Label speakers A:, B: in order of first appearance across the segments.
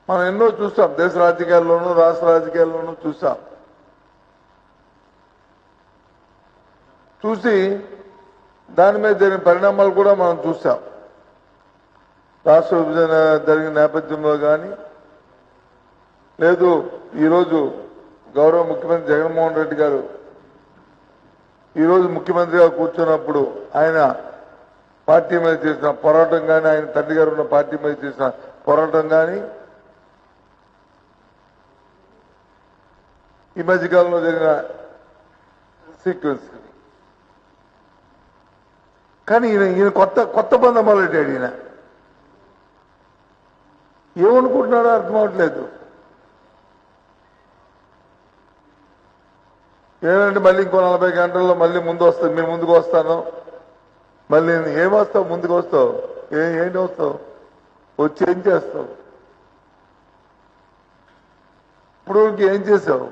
A: మనం ఎన్నో చూస్తాం దేశ రాజకీయాల్లోనూ రాష్ట్ర రాజకీయాల్లోనూ చూసాం చూసి దాని మీద జరిగిన పరిణామాలు కూడా మనం చూసాం రాష్ట్ర విభజన జరిగిన నేపథ్యంలో కానీ లేదు ఈరోజు గౌరవ ముఖ్యమంత్రి జగన్మోహన్ రెడ్డి గారు ఈరోజు ముఖ్యమంత్రిగా కూర్చున్నప్పుడు ఆయన పార్టీ మీద చేసిన పోరాటం కానీ ఆయన తండ్రి గారు ఉన్న పార్టీ మీద చేసిన పోరాటం కానీ ఈ మధ్యకాలంలో జరిగిన సీక్వెన్స్ కానీ ఈయన ఈయన కొత్త కొత్త బంధం మొదలెట్టాడు ఈయన ఏమనుకుంటున్నాడో అర్థం అవట్లేదు ఏమంటే మళ్ళీ ఇంకో నలభై గంటల్లో మళ్ళీ ముందు వస్తాను మీ ముందుకు వస్తాను మళ్ళీ ఏం వస్తావు ముందుకు వస్తావు ఏ ఏంటి వస్తావు వచ్చి ఏం చేస్తావు ఇప్పుడు ఏం చేసావు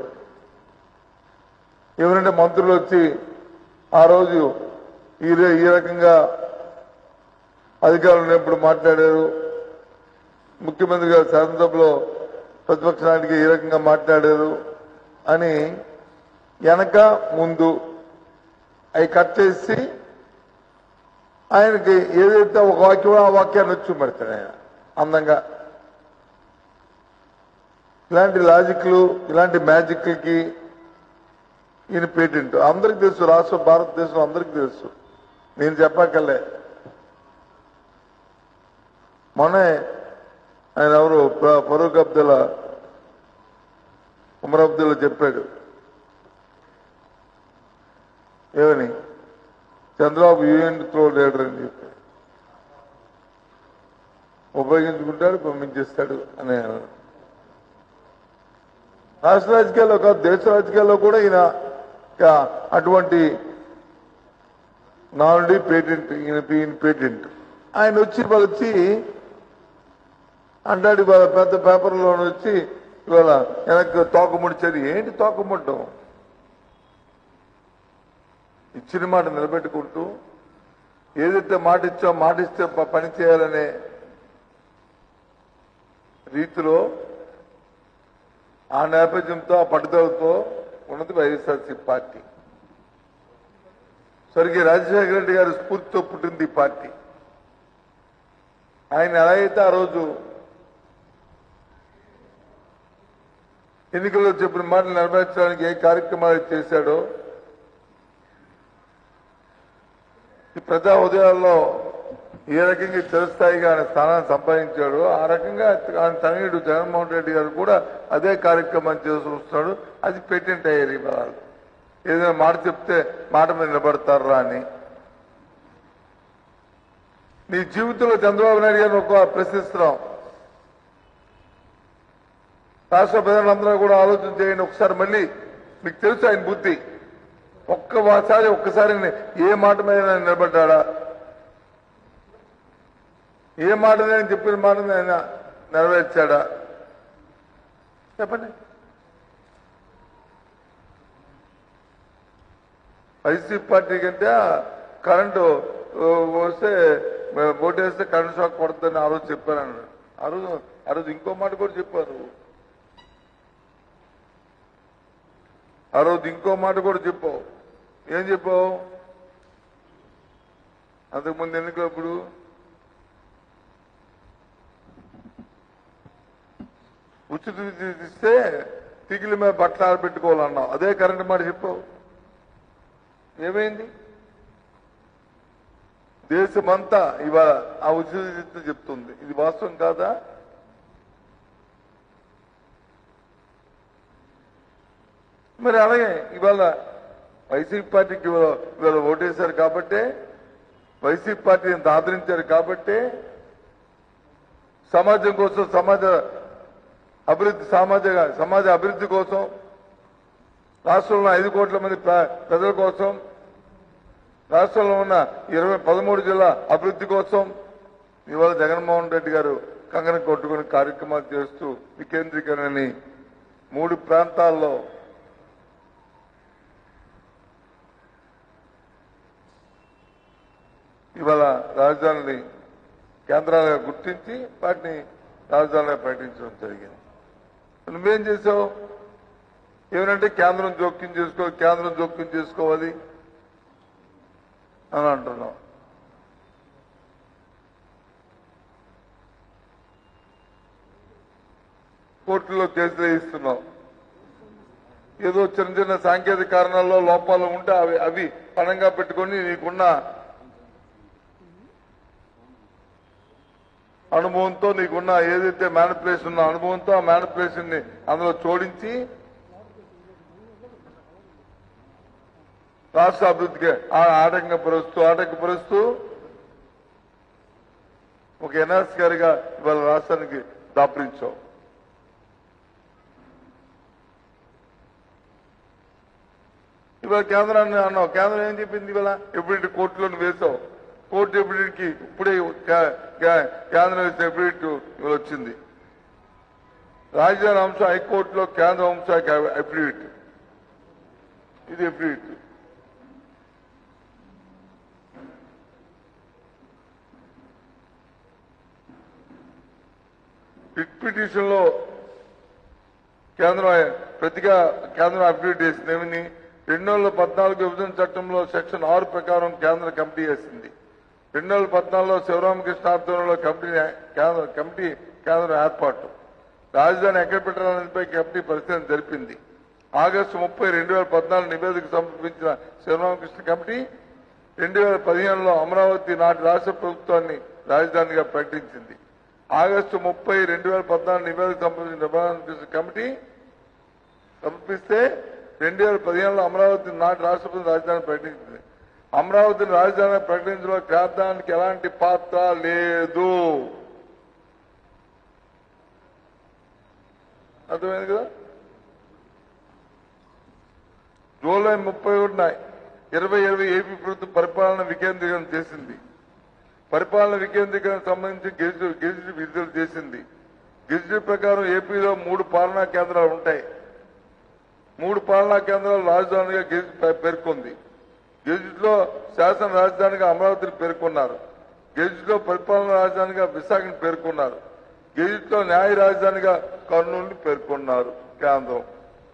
A: ఎవరంటే మంత్రులు వచ్చి ఆ రోజు ఈ ర- ఈ రకంగా అధికారులు ఎప్పుడు మాట్లాడారు ముఖ్యమంత్రి గారు శాసనసభలో ప్రతిపక్ష నాయకుడికి ఈ రకంగా మాట్లాడారు అని వెనక ముందు అవి కట్ చేసి ఆయనకి ఏదైతే ఒక వాక్యం ఆ వాక్యాన్ని వచ్చి పెడతాడు ఆయన అందంగా ఇలాంటి లాజిక్లు ఇలాంటి మ్యాజిక్లకి ఈయన పేటెంట్ అందరికి తెలుసు రాష్ట్ర భారతదేశం అందరికి తెలుసు నేను చెప్పక్కర్లే మొన్నే ఆయన ఎవరు ఫ- ఫరూక్ అబ్దుల్లా ఉమర్ అబ్దుల్లా చెప్పాడు ఏమని చంద్రబాబు యూఎన్ త్రో లీడర్ అని చెప్పి ఉపయోగించుకుంటాడు పంపించేస్తాడు అని అన్నాడు. రాష్ట్ర రాజకీయాల్లో కాదు దేశ రాజకీయాల్లో కూడా ఈయన ఇక అటువంటి నాలుడి పేటెంట్ ఈయన ఈయన పేటెంట్ ఆయన వచ్చి ఇవాళ వచ్చి అంటాడు ఇవాళ పెద్ద పేపర్లో వచ్చి ఇవాళ వెనక్కి తోక ముడిచారు ఏంటి తోక ముట్టడం ఇచ్చిన మాట నిలబెట్టుకుంటూ ఏదైతే మాట ఇచ్చో మాట ఇస్తే ప- పని చేయాలనే రీతిలో ఆ నేపథ్యంతో ఆ పట్టుదలతో ఉన్నది వైఎస్ఆర్సీ పార్టీ స్వర్గీయ రాజశేఖర రెడ్డి గారి స్ఫూర్తితో పుట్టింది ఈ పార్టీ ఆయన ఎలా అయితే ఆ రోజు ఎన్నికల్లో చెప్పిన మాటలు నెరవేర్చడానికి ఏ కార్యక్రమాలు చేశాడో ఈ ప్రజా ఉదయాల్లో ఏ రకంగా చిరస్థాయిగా ఆయన స్థానాన్ని సంపాదించాడో ఆ రకంగా ఆయన తనయుడు జగన్మోహన్ రెడ్డి గారు కూడా అదే కార్యక్రమం చేసి వస్తున్నాడు అది పేటెంట్ అయ్యారు ఈ వాళ్ళు ఏదైనా మాట చెప్తే మాట మీద నిలబడతారా అని నీ జీవితంలో చంద్రబాబు నాయుడు గారిని ఒక ప్రశ్నిస్తున్నాం రాష్ట్ర ప్రజలందరూ కూడా ఆలోచన చేయండి ఒకసారి మళ్ళీ మీకు తెలుసు ఆయన బుద్ధి ఒక్కసారి ఒక్కసారి ఏ మాట మీద ఆయన నిలబడ్డా ఏ మాట నేను చెప్పిన మాట ఆయన నెరవేర్చాడా చెప్పండి వైసీపీ పార్టీ కంటే కరెంటు ఓ, వస్తే ఓటేస్తే కరెంట్ షాక్ కొడుతుందని ఆ రోజు చెప్పాను అన్నాడు. ఆ రోజు ఆ రోజు ఇంకో మాట కూడా చెప్పారు ఆ రోజు ఇంకో మాట కూడా చెప్పావు ఏం చెప్పావు అంతకుముందు ఎన్నికలప్పుడు ఉచిత విద్యుత్ ఇస్తే తిగిలి మీద బట్టలు ఆరబెట్టుకోవాలన్నావు అదే కరెంట్ మాట చెప్పావు ఏమైంది దేశమంతా ఇవాళ ఆ ఉచిత విద్యుత్ చెప్తుంది ఇది వాస్తవం కాదా మరి అలాగే ఇవాళ వైసీపీ పార్టీకి ఇవాళ ఇవాళ ఓటేశారు కాబట్టే వైసీపీ పార్టీని ఆదరించారు కాబట్టే సమాజం కోసం సమాజ అభివృద్ధి సామాజిక సమాజ అభివృద్ధి కోసం రాష్ట్రంలో ఐదు కోట్ల మంది ప్ర- ప్రజల కోసం రాష్ట్రంలో ఉన్న ఇరవై పదమూడు జిల్లా అభివృద్ధి కోసం ఇవాళ జగన్మోహన్ రెడ్డి గారు కంగన కొట్టుకుని కార్యక్రమాలు చేస్తూ వికేంద్రీకరణని మూడు ప్రాంతాల్లో ఇవాళ రాజధానిని కేంద్రాలుగా గుర్తించి వాటిని రాజధానిగా ప్రకటించడం జరిగింది నువ్వేం చేసావు ఏమనంటే కేంద్రం జోక్యం చేసుకో కేంద్రం జోక్యం చేసుకోవాలి అని అంటున్నావు కోర్టులో కేసులు వేయిస్తున్నావు ఏదో చిన్న చిన్న సాంకేతిక కారణాల్లో లోపాలు ఉంటే అవి అవి పణంగా పెట్టుకొని నీకున్న అనుభవంతో నీకున్న ఏదైతే మ్యానిపులేషన్ ఉన్న అనుభవంతో ఆ మ్యానిపులేషన్ ని అందులో జోడించి రాష్ట్ర అభివృద్ధికి ఆ ఆటంకపరుస్తూ ఆటంకపరుస్తూ ఒక ఎన్ఆర్ఎస్ గారిగా ఇవాళ రాష్ట్రానికి దాపరించావు ఇవాళ కేంద్రాన్ని అన్నావు కేంద్రం ఏం చెప్పింది ఇవాళ ఎప్పుడు కోర్టులో నువ్వు వేసావు కోర్టు ఎప్పుడికి ఇప్పుడే కే- కే- కేంద్రం వేసిన ఎప్పుడు ఇవాళ వచ్చింది రాజధాని అంశం హైకోర్టులో కేంద్ర అంశానికి అఫిడవిట్ ఇది అఫిడవిట్ రిట్ పిటిషన్ లో కేంద్రం ప్రతిగా కేంద్రం అప్డేట్ చేసింది ఏమని రెండు వేల పద్నాలుగు విభజన చట్టంలో సెక్షన్ ఆరు ప్రకారం కేంద్ర కమిటీ వేసింది రెండు వేల పద్నాలుగులో శివరామకృష్ణ ఆధ్వర్యంలో కమిటీ కేంద్ర కమిటీ కేంద్రం ఏర్పాటు రాజధాని ఎక్కడ పెట్టాలనేదిపై కమిటీ పరిశీలన జరిపింది ఆగస్టు ముప్పై రెండు వేల పద్నాలుగు నివేదిక సమర్పించిన శివరామకృష్ణ కమిటీ రెండు వేల పదిహేనులో అమరావతి నాటి రాష్ట్ర ప్రభుత్వాన్ని రాజధానిగా ప్రకటించింది ఆగస్టు ముప్పై రెండు వేల పద్నాలుగు నివేదిక సమర్పించిన శివరామకృష్ణ కమిటీ సమర్పిస్తే రెండు వేల పదిహేనులో అమరావతి నాటి రాష్ట్రపతి రాజధాని ప్రకటించింది అమరావతిని రాజధాని ప్రకటించడంలో కేంద్రానికి ఎలాంటి పాత్ర లేదు అర్థమైంది కదా జూలై ముప్పై ఒకటిన ఇరవై ఇరవై ఏపీ ప్రభుత్వం పరిపాలన వికేంద్రీకరణ చేసింది పరిపాలన వికేంద్రీకరణ సంబంధించి గెజిట్ గెజిట్ విడుదల చేసింది గెజిట్ ప్రకారం ఏపీలో మూడు పాలనా కేంద్రాలు ఉంటాయి మూడు పాలనా కేంద్రాలు రాజధానిగా గెజిట్ పే- పేర్కొంది గెజిట్ లో శాసన రాజధానిగా అమరావతిని పేర్కొన్నారు గెజిట్ లో పరిపాలన రాజధానిగా విశాఖని పేర్కొన్నారు గెజిట్ లో న్యాయ రాజధానిగా కర్నూలుని పేర్కొన్నారు కేంద్రం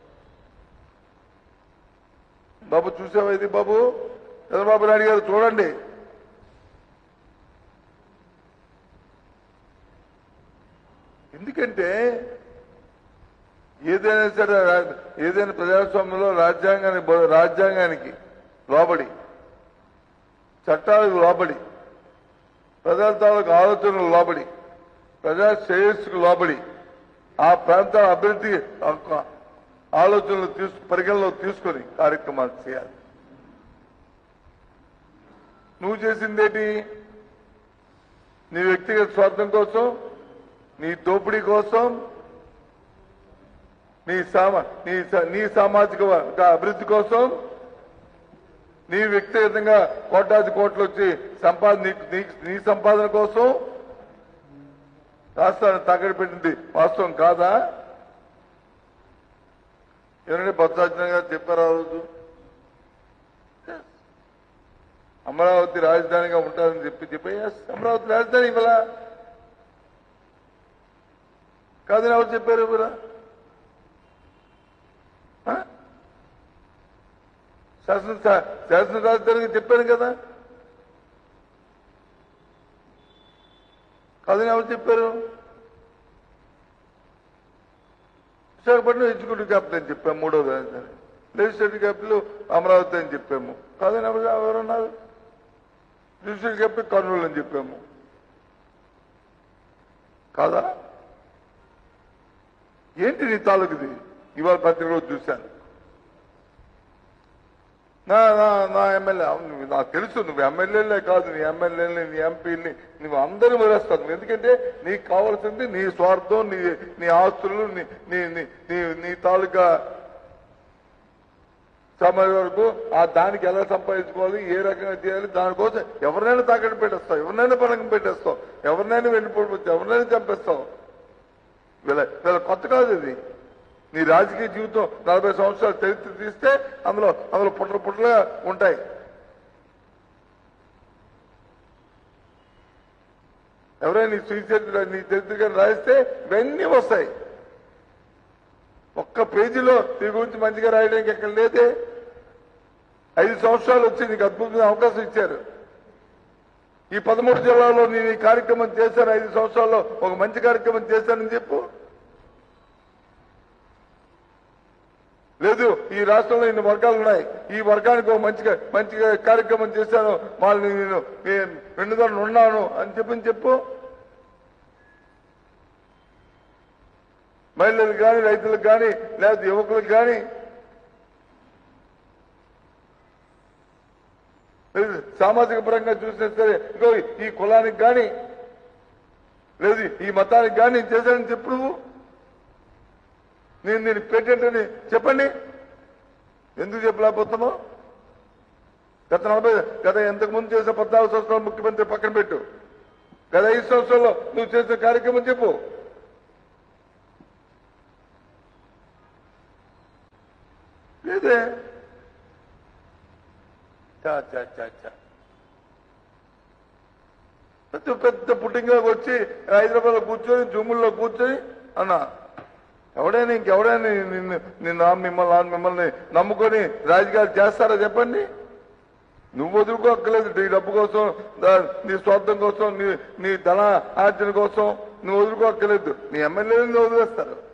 A: బాబు చూసావా ఇది బాబు చంద్రబాబు నాయుడు గారు చూడండి ఎందుకంటే ఏదైనా సరే రా- ఏదైనా ప్రజాస్వామ్యంలో రాజ్యాంగానికి బ- రాజ్యాంగానికి లోబడి చట్టాలకు లోబడి ప్రజల తాలూకు ఆలోచనలు లోబడి ప్రజా శ్రేయస్సుకు లోబడి ఆ ప్రాంతాల అభివృద్ధి యొక్క ఆలోచనలు తీసు పరిగణలో తీసుకొని కార్యక్రమాలు చేయాలి నువ్వు చేసిందేటి నీ వ్యక్తిగత స్వార్థం కోసం నీ దోపిడీ కోసం నీ సామా నీ స- నీ సామాజిక వర్గ అభివృద్ధి కోసం నీ వ్యక్తిగతంగా కోటాది కోట్లు వచ్చి సంపాదన నీ- నీ- నీ సంపాదన కోసం రాష్ట్రాన్ని తగ్గడి పెట్టింది వాస్తవం కాదా ఎవరంటే బొత్సాజన గారు చెప్పారు ఆ రోజు అమరావతి రాజధానిగా ఉంటుందని చెప్పి చెప్పి "Yes, అమరావతి రాజధాని ఇవ్వలా కాదని ఎవరు చెప్పారు ఇవ్వలా ఆ? శాసన శాసన రాజధానికి చెప్పాను కదా కాదని ఎవరు చెప్పారు విశాఖపట్నం ఎగ్జిక్యూటివ్ క్యాపిటల్ అని చెప్పాము మూడోది రాజధాని లెజిస్లేటివ్ క్యాపిటల్ అమరావతి అని చెప్పాము కాదని ఎవరు ఎవరున్నారు లెజిస్లేటివ్ క్యాపిటల్ కర్నూలు అని చెప్పాము కాదా ఏంటి నీ తాలూకుది ఇవాళ పత్రికలో చూశాను నా నా నా ఎమ్మెల్యే అవును, నువ్వు నాకు తెలుసు నువ్వు ఎమ్మెల్యేలే కాదు నీ ఎమ్మెల్యేని నీ ఎంపీని నువ్వు అందరూ వదిలేస్తావు నువ్వు ఎందుకంటే నీకు కావాల్సింది నీ స్వార్థం నీ నీ ఆస్తులు నీ నీ నీ- నీ నీ తాలూకా సమయం వరకు ఆ దానికి ఎలా సంపాదించుకోవాలి ఏ రకంగా చేయాలి దానికోసం ఎవరినైనా తాకట్టు పెట్టేస్తావు ఎవరినైనా పరంగం పెట్టేస్తావు ఎవరినైనా వెళ్ళిపోవచ్చు ఎవరినైనా చంపేస్తావు వీళ్ళ వీళ్ళ కొత్త కాదు ఇది నీ రాజకీయ జీవితం నలభై సంవత్సరాల చరిత్ర తీస్తే అందులో అందులో పుట్ల పుట్లగా ఉంటాయి ఎవరైనా నీ సుచరిత్ర నీ చరిత్ర రాయిస్తే ఇవన్నీ వస్తాయి ఒక్క పేజీలో నీ గురించి మంచిగా రాయడానికి ఎక్కడ లేదే ఐదు సంవత్సరాలు వచ్చి నీకు అద్భుతమైన అవకాశం ఇచ్చారు ఈ పదమూడు జిల్లాలో నేను ఈ కార్యక్రమం చేశాను ఐదు సంవత్సరాల్లో ఒక మంచి కార్యక్రమం చేశానని చెప్పు లేదు ఈ రాష్ట్రంలో ఇన్ని వర్గాలు ఉన్నాయి ఈ వర్గానికి ఒక మంచి మంచి కార్యక్రమం చేశాను వాళ్ళని నేను వెన్నుదాన్ని ఉన్నాను అని చెప్పని చెప్పు మహిళలకు కానీ రైతులకు కానీ లేకపోతే యువకులకు కానీ లేదు సామాజిక పరంగా చూసినా సరే ఇంకో ఈ కులానికి కానీ లేదు ఈ మతానికి కానీ చేశానని చెప్పు నువ్వు నేను నేను పేటెంట్ అని చెప్పండి ఎందుకు చెప్పలేకపోతున్నావు గత నలభై గత ఎంతకు ముందు చేసిన పద్నాలుగు సంవత్సరాలు ముఖ్యమంత్రి పక్కన పెట్టు గత ఐదు సంవత్సరాల్లో నువ్వు చేసిన కార్యక్రమం చెప్పు లేదే చా చా చా చా పెద్ద పెద్ద పుట్టింగ్ వచ్చి హైదరాబాద్ లో కూర్చొని జూముల్లో కూర్చొని అన్నా ఎవడైనా ఇంకెవడైనా నిన్ను నిన్ను ఆ మిమ్మల్ని ఆ మిమ్మల్ని నమ్ముకొని రాజకీయాలు చేస్తారా చెప్పండి నువ్వు వదులుకోక్కర్లేదు నీ డబ్బు కోసం దా- నీ స్వార్థం కోసం నీ నీ ధన ఆర్జన కోసం నువ్వు వదులుకోక్కర్లేదు నీ ఎమ్మెల్యేలు వదిలేస్తారు